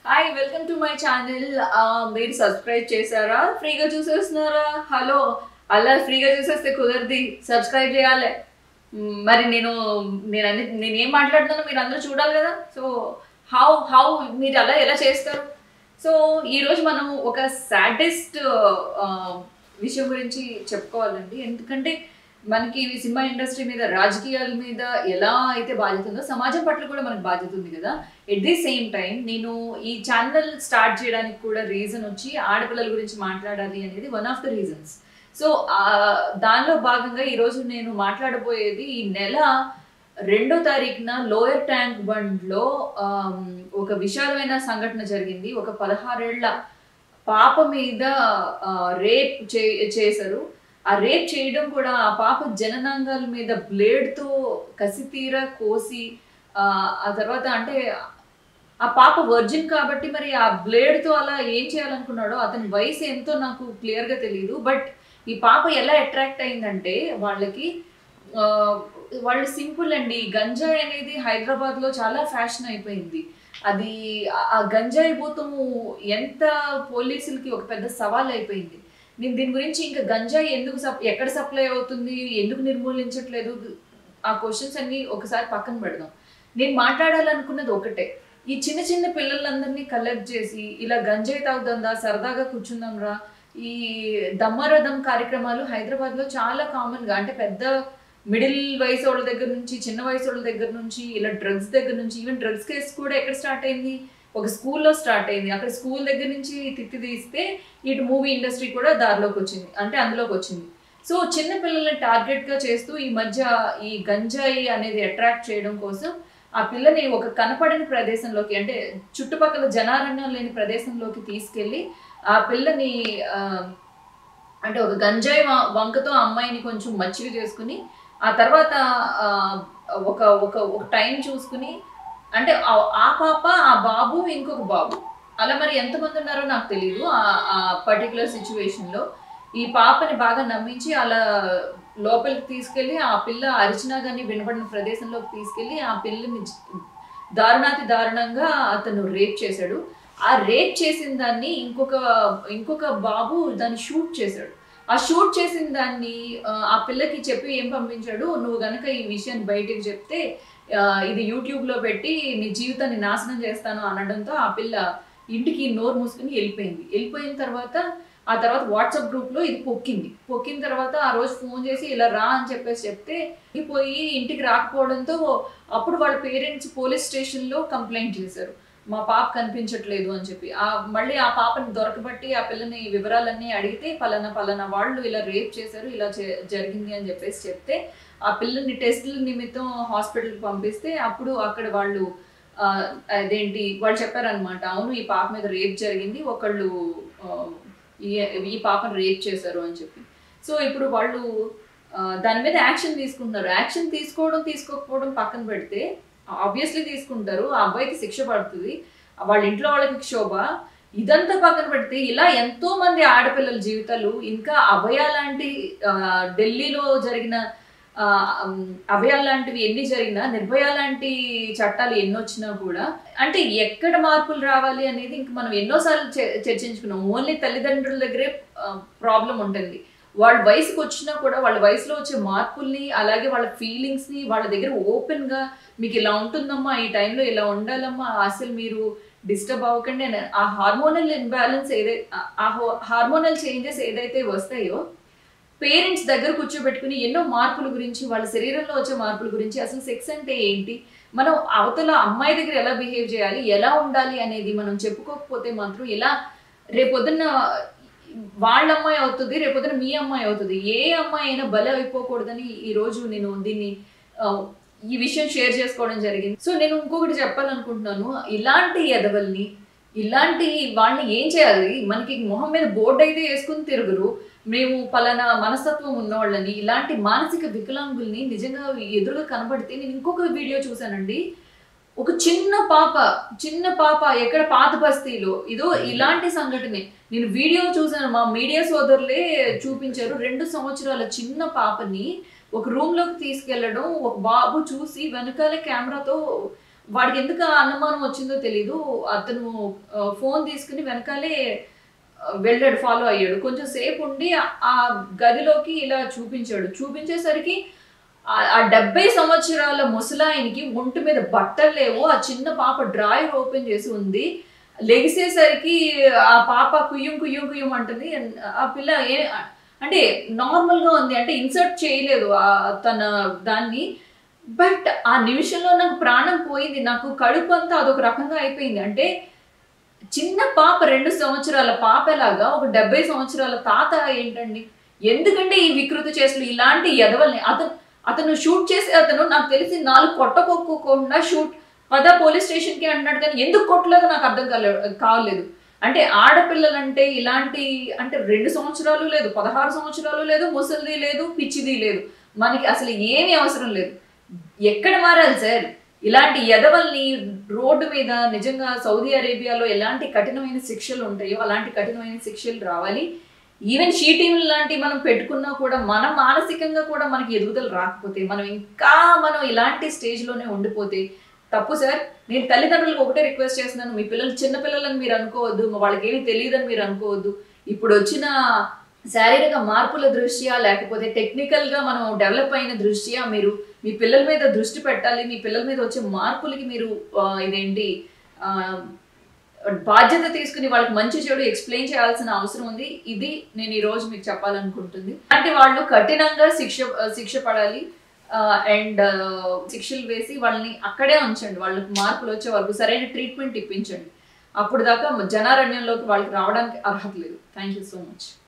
hi welcome to my channel మీరు subscribe చేశారా ఫ్రీగా చూసేస్తున్నారా హలో అలా ఫ్రీగా చూసేస్తే కుదరది సబ్స్క్రైబ్ చేయాలి మ్, మరి నేను నేను అన్ని నేను ఏం మాట్లాడుతున్నానో మీరు అందరూ చూడాలి కదా సో హౌ హౌ మీరు అలా ఎలా చేస్తారు సో ఈరోజు మనం ఒక సాడెస్ట్ విషయం గురించి చెప్పుకోవాలండి ఎందుకంటే మనకి ఈ సినిమా ఇండస్ట్రీ మీద రాజకీయాల మీద ఎలా అయితే బాధ్యత ఉందో సమాజం పట్ల కూడా మనకు బాధ్యత ఉంది కదా ఎట్ ది సేమ్ టైం నేను ఈ ఛానల్ స్టార్ట్ చేయడానికి కూడా రీజన్ వచ్చి ఆడపిల్లల గురించి మాట్లాడాలి అనేది one of the reasons so దానిలో భాగంగా ఈరోజు నేను మాట్లాడబోయేది ఈ నెల రెండో తారీఖున లోయర్ ట్యాంక్ బండ్లో ఆమ్, ఒక విశాలమైన సంఘటన జరిగింది ఒక పదహారేళ్ల పాప మీద ఆ, రేప్ చే చేశారు ఆ రేప్ చేయడం కూడా ఆ పాప జననాంగాల మీద బ్లేడ్తో కసితీర కోసి ఆ, ఆ తర్వాత అంటే ఆ పాప వర్జిన్ కాబట్టి మరి ఆ బ్లేడ్తో అలా ఏం చేయాలనుకున్నాడో అతని వయసు ఎంతో నాకు క్లియర్గా తెలియదు బట్ ఈ పాప ఎలా అట్రాక్ట్ అయిందంటే వాళ్ళకి ఆ, వాళ్ళు సింపుల్ అండి గంజాయి అనేది హైదరాబాద్లో చాలా ఫ్యాషన్ అయిపోయింది అది ఆ- ఆ గంజాయి భూతము ఎంత పోలీసులకి ఒక పెద్ద సవాల్ అయిపోయింది నేను దీని గురించి ఇంకా గంజాయి ఎందుకు సప్ ఎక్కడ సప్లై అవుతుంది ఎందుకు నిర్మూలించట్లేదు ఆ క్వశ్చన్స్ అన్ని ఒకసారి పక్కన పెడదాం నేను మాట్లాడాలనుకున్నది ఒకటే ఈ చిన్న చిన్న పిల్లలందరినీ కలెక్ట్ చేసి ఇలా గంజాయి తాగుదందా సరదాగా కూర్చుందాం రా ఈ దమ్మరథం కార్యక్రమాలు హైదరాబాద్లో చాలా కామన్గా అంటే పెద్ద మిడిల్ వయసు వాళ్ళ దగ్గర నుంచి చిన్న వయసు వాళ్ళ దగ్గర నుంచి ఇలా డ్రగ్స్ దగ్గర నుంచి ఈవెన్ డ్రగ్స్ కేసు కూడా ఎక్కడ స్టార్ట్ అయింది ఒక స్కూల్లో స్టార్ట్ అయింది అక్కడ స్కూల్ దగ్గర నుంచి తిత్తి తీస్తే ఇటు మూవీ ఇండస్ట్రీ కూడా దారిలోకి వచ్చింది అంటే అందులోకి వచ్చింది సో చిన్న పిల్లల్ని టార్గెట్ గా చేస్తూ ఈ మధ్య ఈ గంజాయి అనేది అట్రాక్ట్ చేయడం కోసం ఆ పిల్లని ఒక కనపడని ప్రదేశంలోకి అంటే చుట్టుపక్కల జనారణ్యం లేని ప్రదేశంలోకి తీసుకెళ్ళి ఆ పిల్లని ఆ, అంటే ఒక గంజాయి వ- వంకతో ఆ అమ్మాయిని కొంచెం మచ్చిక చేసుకుని ఆ తర్వాత ఆ, ఒక ఒక ఒక టైం చూసుకుని అంటే ఆ- ఆ పాప ఆ బాబు ఇంకొక బాబు అలా మరి ఎంతమంది ఉన్నారో నాకు తెలియదు ఆ- ఆ పర్టికులర్ సిచ్యువేషన్లో ఈ పాపని బాగా నమ్మించి అలా లోపలికి తీసుకెళ్ళి ఆ పిల్ల అరిచినా కానీ వినపడిన ప్రదేశంలోకి తీసుకెళ్ళి ఆ పిల్లని జ- దారుణాతి దారుణంగా అతను రేప్ చేశాడు ఆ రేప్ చేసిన దాన్ని ఇంకొక ఇంకొక బాబు దాన్ని షూట్ చేశాడు ఆ షూట్ చేసిన దాన్ని ఆ, ఆ పిల్లకి చెప్పి ఏం పంపించాడు నువ్వు గనక ఈ విషయాన్ని బయటికి చెప్తే ఆ, ఇది యూట్యూబ్లో పెట్టి నీ జీవితాన్ని నాశనం చేస్తాను అనడంతో ఆ పిల్ల ఇంటికి నోరు మూసుకుని వెళ్ళిపోయింది వెళ్ళిపోయిన తర్వాత ఆ తర్వాత వాట్సాప్ గ్రూప్లో ఇది పొక్కింది పొక్కిన తర్వాత ఆ రోజు ఫోన్ చేసి ఇలా రా అని చెప్పేసి చెప్తే పోయి ఇంటికి రాకపోవడంతో అప్పుడు వాళ్ళ పేరెంట్స్ పోలీస్ స్టేషన్లో కంప్లైంట్ చేశారు మా పాప కనిపించట్లేదు అని చెప్పి ఆ మళ్ళీ ఆ పాపని దొరకబట్టి ఆ పిల్లని వివరాలన్నీ అడిగితే పలానా పలానా వాళ్ళు ఇలా రేప్ చేశారు ఇలా చే- జరిగింది అని చెప్పేసి చెప్తే ఆ పిల్లని టెస్టుల నిమిత్తం హాస్పిటల్కి పంపిస్తే అప్పుడు అక్కడ వాళ్ళు ఆ, అదేంటి వాళ్ళు చెప్పారనమాట అవును ఈ పాప మీద రేప్ జరిగింది ఒకళ్ళు ఆ, ఈ ఈ పాపను రేప్ చేశారు అని చెప్పి సో ఇప్పుడు వాళ్ళు ఆ, దాని మీద యాక్షన్ తీసుకుంటున్నారు యాక్షన్ తీసుకోవడం తీసుకోకపోవడం పక్కన పెడితే ఆబ్వియస్లీ తీసుకుంటారు ఆ అబ్బాయికి శిక్ష పడుతుంది వాళ్ళ ఇంట్లో వాళ్ళకి క్షోభ ఇదంతా పక్కన పెడితే ఇలా ఎంతో మంది ఆడపిల్లల జీవితాలు ఇంకా అభయ లాంటి ఆ, ఢిల్లీలో జరిగిన ఆ, ఉమ్, అభయ లాంటివి ఎన్ని జరిగినా నిర్భయ లాంటి చట్టాలు ఎన్ని వచ్చినా కూడా అంటే ఎక్కడ మార్పులు రావాలి అనేది ఇంక మనం ఎన్నోసార్లు చే- చర్చించుకున్నాం ఓన్లీ తల్లిదండ్రుల దగ్గరే ప్రాబ్లం ఉంటుంది వాళ్ళ వయసుకు వచ్చినా కూడా వాళ్ళ వయసులో వచ్చే మార్పుల్ని అలాగే వాళ్ళ ఫీలింగ్స్ని వాళ్ళ దగ్గర ఓపెన్గా మీకు ఇలా ఉంటుందమ్మా ఈ టైంలో ఇలా ఉండాలమ్మా అసలు మీరు డిస్టర్బ్ అవ్వకండి అని ఆ హార్మోనల్ ఇంబ్యాలెన్స్ ఏదైతే ఆ హార్మోనల్ చేంజెస్ ఏదైతే వస్తాయో పేరెంట్స్ దగ్గర కూర్చోబెట్టుకుని ఎన్నో మార్పుల గురించి వాళ్ళ శరీరంలో వచ్చే మార్పుల గురించి అసలు సెక్స్ అంటే ఏంటి మనం అవతల అమ్మాయి దగ్గర ఎలా బిహేవ్ చేయాలి ఎలా ఉండాలి అనేది మనం చెప్పుకోకపోతే మాత్రం ఎలా రేపొద్దున్న వాళ్ళ అమ్మాయి అవుతుంది రేపొద్దున మీ అమ్మాయి అవుతుంది ఏ అమ్మాయి అయినా బలి అయిపోకూడదని ఈ రోజు నేను దీన్ని ఆ, ఈ విషయం షేర్ చేసుకోవడం జరిగింది సో నేను ఇంకొకటి చెప్పాలనుకుంటున్నాను ఇలాంటి ఎదవల్ని ఇలాంటి వాళ్ళని ఏం చేయాలి మనకి మొహం మీద బోర్డు అయితే వేసుకుని తిరుగురు మేము పలానా మనస్తత్వం ఉన్నవాళ్ళని ఇలాంటి మానసిక వికలాంగుల్ని నిజంగా ఎదురుగా కనబడితే నేను ఇంకొక వీడియో చూశానండి ఒక చిన్న పాప చిన్న పాప ఎక్కడ పాత బస్తీలో ఇదో ఇలాంటి సంఘటనే నేను వీడియో చూసాను మా మీడియా సోదరులే చూపించారు రెండు సంవత్సరాల చిన్న పాపని ఒక రూమ్ లోకి తీసుకెళ్లడం ఒక బాబు చూసి వెనకాలే కెమెరాతో వాడికి ఎందుకు ఆ అనుమానం వచ్చిందో తెలీదు అతను ఆ, ఫోన్ తీసుకుని వెనకాలే ఆ, వెళ్ళాడు ఫాలో అయ్యాడు కొంచెం సేపు ఉండి ఆ- ఆ గదిలోకి ఇలా చూపించాడు చూపించేసరికి ఆ- ఆ డెబ్బై సంవత్సరాల ముసలాయనికి ఒంటి మీద బట్టలు లేవు ఆ చిన్న పాప డ్రాయర్ ఓపెన్ చేసి ఉంది లెగిసేసరికి ఆ పాప కుయ్యం కుయ్యం కుయ్యం అంటుంది And ఆ పిల్ల ఏ అంటే నార్మల్ గా ఉంది అంటే ఇన్సర్ట్ చేయలేదు ఆ తన దాన్ని బట్ ఆ నిమిషంలో నాకు ప్రాణం పోయింది నాకు కడుపు అంతా అదొక రకంగా అయిపోయింది అంటే చిన్న పాప రెండు సంవత్సరాల పాప ఎలాగా ఒక డెబ్బై సంవత్సరాల తాత ఏంటండి ఎందుకంటే ఈ వికృతి చేసలు ఇలాంటి ఎదవల్ని అతను అతను షూట్ చేసే అతను నాకు తెలిసి నాలుగు కొట్టకోకుండా షూట్ పద పోలీస్ స్టేషన్ కి అన్నాడు కానీ ఎందుకు కొట్టలేదో నాకు అర్థం కాలే కావలేదు అంటే ఆడపిల్లలంటే ఇలాంటి అంటే రెండు సంవత్సరాలు లేదు పదహారు సంవత్సరాలు లేదు ముసలిది లేదు పిచ్చిది లేదు మనకి అసలు ఏమీ అవసరం లేదు ఎక్కడ మారాలి సార్ ఇలాంటి ఎదవల్ని రోడ్డు మీద నిజంగా సౌదీ అరేబియాలో ఎలాంటి కఠినమైన శిక్షలు ఉంటాయో అలాంటి కఠినమైన శిక్షలు రావాలి ఈవెన్ షీటింగ్ లాంటి మనం పెట్టుకున్నా కూడా మనం మానసికంగా కూడా మనకి ఎదుగుదల రాకపోతే మనం ఇంకా మనం ఇలాంటి స్టేజ్లోనే ఉండిపోతే తప్పు సార్ నేను తల్లిదండ్రులకు ఒకటే రిక్వెస్ట్ చేస్తున్నాను మీ పిల్లలు చిన్న పిల్లలని మీరు అనుకోవద్దు వాళ్ళకి ఏమీ తెలియదని మీరు అనుకోవద్దు ఇప్పుడు వచ్చిన శారీరక మార్పుల దృష్ట్యా లేకపోతే టెక్నికల్ గా మనం డెవలప్ అయిన దృష్ట్యా మీరు మీ పిల్లల మీద దృష్టి పెట్టాలి మీ పిల్లల మీద వచ్చే మార్పులకి మీరు ఆ, ఇదేంటి ఆ, బాధ్యత తీసుకుని వాళ్ళకి మంచి చెడు ఎక్స్ప్లెయిన్ చేయాల్సిన అవసరం ఉంది ఇది నేను ఈ రోజు మీకు చెప్పాలనుకుంటుంది అంటే వాళ్ళు కఠినంగా శిక్ష శిక్ష పడాలి అండ్ శిక్షలు వేసి వాళ్ళని అక్కడే ఉంచండి వాళ్ళకి మార్పులు వచ్చే వరకు సరైన ట్రీట్మెంట్ ఇప్పించండి అప్పుడు దాకా జనారణ్యంలోకి వాళ్ళకి రావడానికి అర్హత లేదు థ్యాంక్ యూ సో మచ్